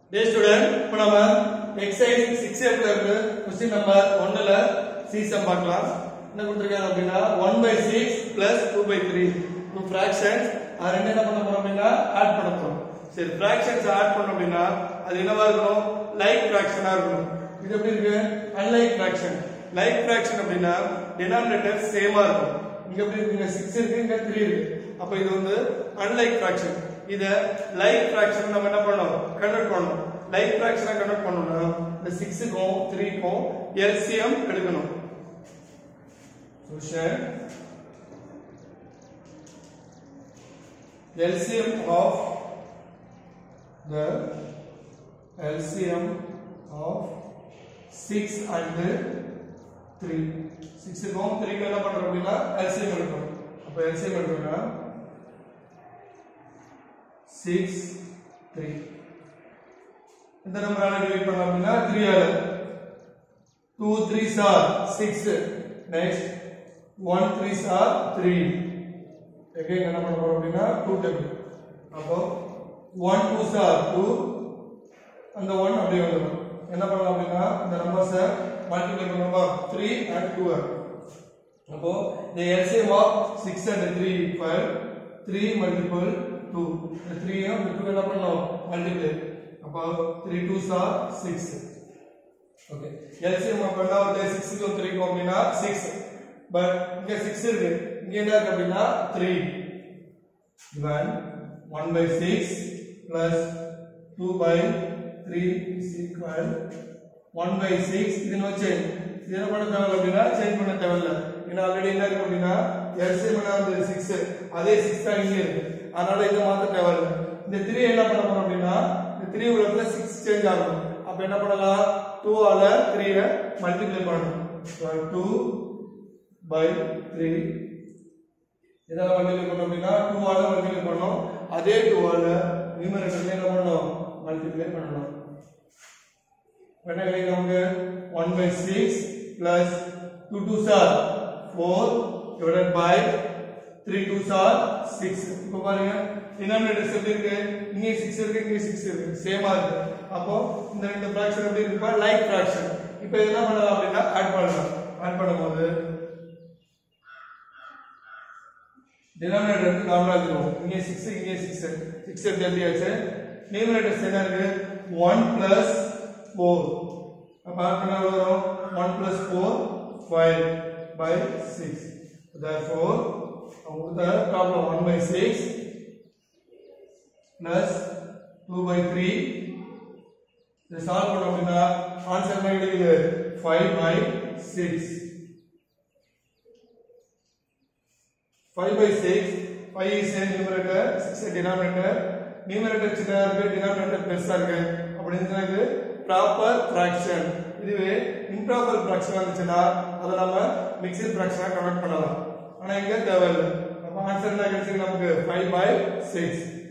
டே student இப்போ நம்ம exercise six எஃப்ல இருந்து கொஸ்டின் நம்பர் ஒன்னுல சி சம் பார்க்கலாம் என்ன கொடுத்துருக்காங்க அப்படின்னா one by six plus two by three two fractions அது ரெண்டு என்ன பண்ண போறோம் அப்படின்னா ஆட் பண்ண போறோம் சரி ஃபிராக்ஷன்ஸ் ஆட் பண்ணோம் அப்படின்னா அது என்னவா இருக்கும் லைக் ஃபிராக்ஷனா இருக்கும் இது எப்படி இருக்கு அன்லைக் ஃபிராக்ஷன் லைக் ஃபிராக்ஷன் அப்படின்னா டினாமினேட்டர் சேமா இருக்கும் இங்க எப்படி இருக்குங்க சிக்ஸ் இருக்கு இங்க த்ரீ இருக்கு அப்ப இது வந்து அன்லைக் ஃபிராக்ஷன் இத லைக் ஃபிராக்ஷன் நம்ம என்ன பண்ணணும் கன்வெர்ட் பண்ணணும் லைக் ஃபிராக்ஷனை கன்வெர்ட் பண்ணணும்னா இந்த சிக்ஸுக்கும் த்ரீக்கும் எல்சிஎம் எடுக்கணும் solution LCM of the LCM of 6 and 3 6 க்கும் 3 க்கும் என்ன பண்றோம் அப்படின்னா LCM எடுக்கணும் அப்ப LCM எடுக்கணும்னா 6 3 இந்த நம்பரால டிவைட் பண்ணலாம் அப்படின்னா 3 ஆல 2 3s are 6 next 1 3s are 3 again என்ன பண்ண போறோம் அப்படின்னா 2 டேபிள் அப்போ 1 2s are 2 அந்த 1 அப்படியே வந்துடும் என்ன பண்ணலாம் அப்படின்னா இந்த நம்பர்ஸை மல்டிப்ளை பண்ணுமா 3 and 2 அப்போ the LCM of 6 and 3 equal 3 multiple 2 இந்த 3 யும் இந்த 2 என்ன பண்ணோம் மல்டிப்ளை அப்போ 3 2s are 6 ஓகே LCM அப்ப என்ன வருது 6 க்கும் 3 க்கும் அப்படின்னா 6 பட் இங்க 6 இருக்கு இங்க என்ன இருக்கு அப்படின்னா 3 given 1 by 6 plus 2 by 3 is equal 1 by 6 இது நோ சேஞ்ச் இது என்ன பண்ண தேவையில்ல அப்படின்னா சேஞ்ச் பண்ண தேவையில்ல ஏன்னா ஆல்ரெடி என்ன இருக்கு அப்படின்னா எல்சிஎம் என்ன வந்து 6 அதே 6 தான் இங்க இருக்கு அதனால இதை மாத்த தேவையில்ல இந்த 3 என்ன பண்ண போறோம் அப்படின்னா இந்த 3 உள்ள 6 சேஞ்ச் ஆகும் அப்ப என்ன பண்ணலாம் 2 ஆல 3 ல மல்டிப்ளை பண்ணணும் 2 by 3 இதால மல்டிப்ளை பண்ணோம் அப்படின்னா 2 ஆல மல்டிப்ளை பண்ணோம் அதே 2 ஆல நியூமரேட்டர்ல என்ன பண்ணணும் மல்டிப்ளை பண்ணணும் என்ன கிடைக்கும் நமக்கு 1 by 6 plus 2 2s are 4 divided by 3 2s are 6 இப்போ பாருங்க டினாமினேட்டர்ஸ் எப்படி இருக்கு இங்கே 6 இருக்கு இங்கே 6 இருக்கு சேமா இருக்கு அப்போ இந்த ரெண்டு ஃபிராக்ஷன் எப்படி இருக்கு லைக் ஃபிராக்ஷன் இப்போ என்ன பண்ணலாம் அப்படின்னா ஆட் பண்ணலாம் ஆட் பண்ணும்போது டினாமினேட்டர் வந்து நார்மலா இருக்கும் இங்கே 6 இங்கே 6 6 எடுத்து எழுதியாச்சு நியூமரேட்டர்ஸ் என்ன இருக்கு 1 plus 4 அப்ப ஆட் பண்ணா எவ்வளவு வரும் 1 plus 4 5 by 6 therefore அவங்க கொடுத்த ப்ராப்ளம் 1 by 6 plus 2 by 3 இதை சால்வ் பண்ணோம் அப்படின்னா ஆன்சர் என்ன கிடைக்குது 5 by 6 5 by 6 5 is a numerator 6 a denominator numerator சின்னதா இருக்கு denominator பெருசா இருக்கு அப்படி இருந்துச்சுன்னா இது ப்ராப்பர் ஃபிராக்ஷன் இதுவே இம்ப்ராப்பர் ஃபிராக்ஷன் வந்துச்சுன்னா அதை நம்ம மிக்சட் ஃபிராக்ஷனா கன்வெர்ட் பண்ணலாம் ஆனா இங்க தேவையில்லை அப்ப ஆன்சர் என்ன கிடைச்சிருக்கு நமக்கு 5 by 6